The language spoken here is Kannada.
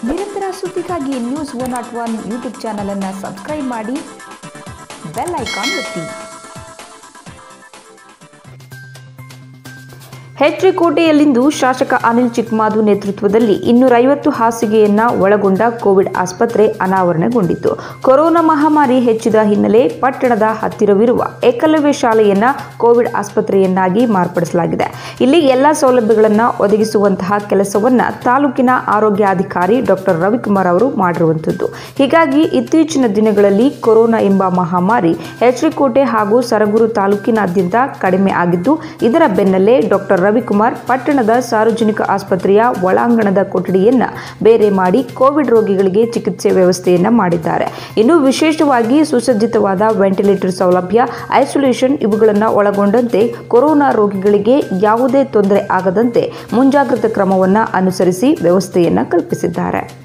ನಿರಂತರ ಸುದ್ದಿಗಾಗಿ news one naught one YouTube ಚಾನಲನ್ನು ಸಬ್ಸ್ಕ್ರೈಬ್ ಮಾಡಿ ಬೆಲ್ ಐಕಾನ್ ಒತ್ತಿ ಹೆಚ್ರಿಕೋಟೆಯಲ್ಲಿಂದು ಶಾಸಕ ಅನಿಲ್ ಚಿಕ್ಮಾದು ನೇತೃತ್ವದಲ್ಲಿ ಇನ್ನೂರೈವತ್ತು ಹಾಸಿಗೆಯನ್ನ ಒಳಗೊಂಡ ಕೋವಿಡ್ ಆಸ್ಪತ್ರೆ ಅನಾವರಣಗೊಂಡಿತು ಕೊರೋನಾ ಮಹಾಮಾರಿ ಹೆಚ್ಚಿದ ಹಿನ್ನೆಲೆ ಪಟ್ಟಣದ ಹತ್ತಿರವಿರುವ ಏಕಲವ್ಯ ಶಾಲೆಯನ್ನ ಕೋವಿಡ್ ಆಸ್ಪತ್ರೆಯನ್ನಾಗಿ ಮಾರ್ಪಡಿಸಲಾಗಿದೆ ಇಲ್ಲಿ ಎಲ್ಲ ಸೌಲಭ್ಯಗಳನ್ನು ಒದಗಿಸುವಂತಹ ಕೆಲಸವನ್ನ ತಾಲೂಕಿನ ಆರೋಗ್ಯಾಧಿಕಾರಿ ಡಾಕ್ಟರ್ ರವಿಕುಮಾರ್ ಅವರು ಮಾಡಿರುವಂಥದ್ದು ಹೀಗಾಗಿ ಇತ್ತೀಚಿನ ದಿನಗಳಲ್ಲಿ ಕೊರೋನಾ ಎಂಬ ಮಹಾಮಾರಿ ಹೆಚ್ರಿಕೋಟೆ ಹಾಗೂ ಸರಗೂರು ತಾಲೂಕಿನಾದ್ಯಂತ ಕಡಿಮೆ ಆಗಿದ್ದು ಇದರ ಬೆನ್ನಲ್ಲೇ ಡಾಕ್ಟರ್ ರವಿಕುಮಾರ್ ಪಟ್ಟಣದ ಸಾರ್ವಜನಿಕ ಆಸ್ಪತ್ರೆಯ ಒಳಾಂಗಣದ ಕೊಠಡಿಯನ್ನ ಬೇರೆ ಮಾಡಿ ಕೋವಿಡ್ ರೋಗಿಗಳಿಗೆ ಚಿಕಿತ್ಸೆ ವ್ಯವಸ್ಥೆಯನ್ನ ಮಾಡಿದ್ದಾರೆ ಇನ್ನು ವಿಶೇಷವಾಗಿ ಸುಸಜ್ಜಿತವಾದ ವೆಂಟಿಲೇಟರ್ ಸೌಲಭ್ಯ ಐಸೋಲೇಷನ್ ಇವುಗಳನ್ನು ಒಳಗೊಂಡಂತೆ ಕೊರೋನಾ ರೋಗಿಗಳಿಗೆ ಯಾವುದೇ ತೊಂದರೆ ಆಗದಂತೆ ಮುಂಜಾಗ್ರತಾ ಕ್ರಮವನ್ನು ಅನುಸರಿಸಿ ವ್ಯವಸ್ಥೆಯನ್ನ ಕಲ್ಪಿಸಿದ್ದಾರೆ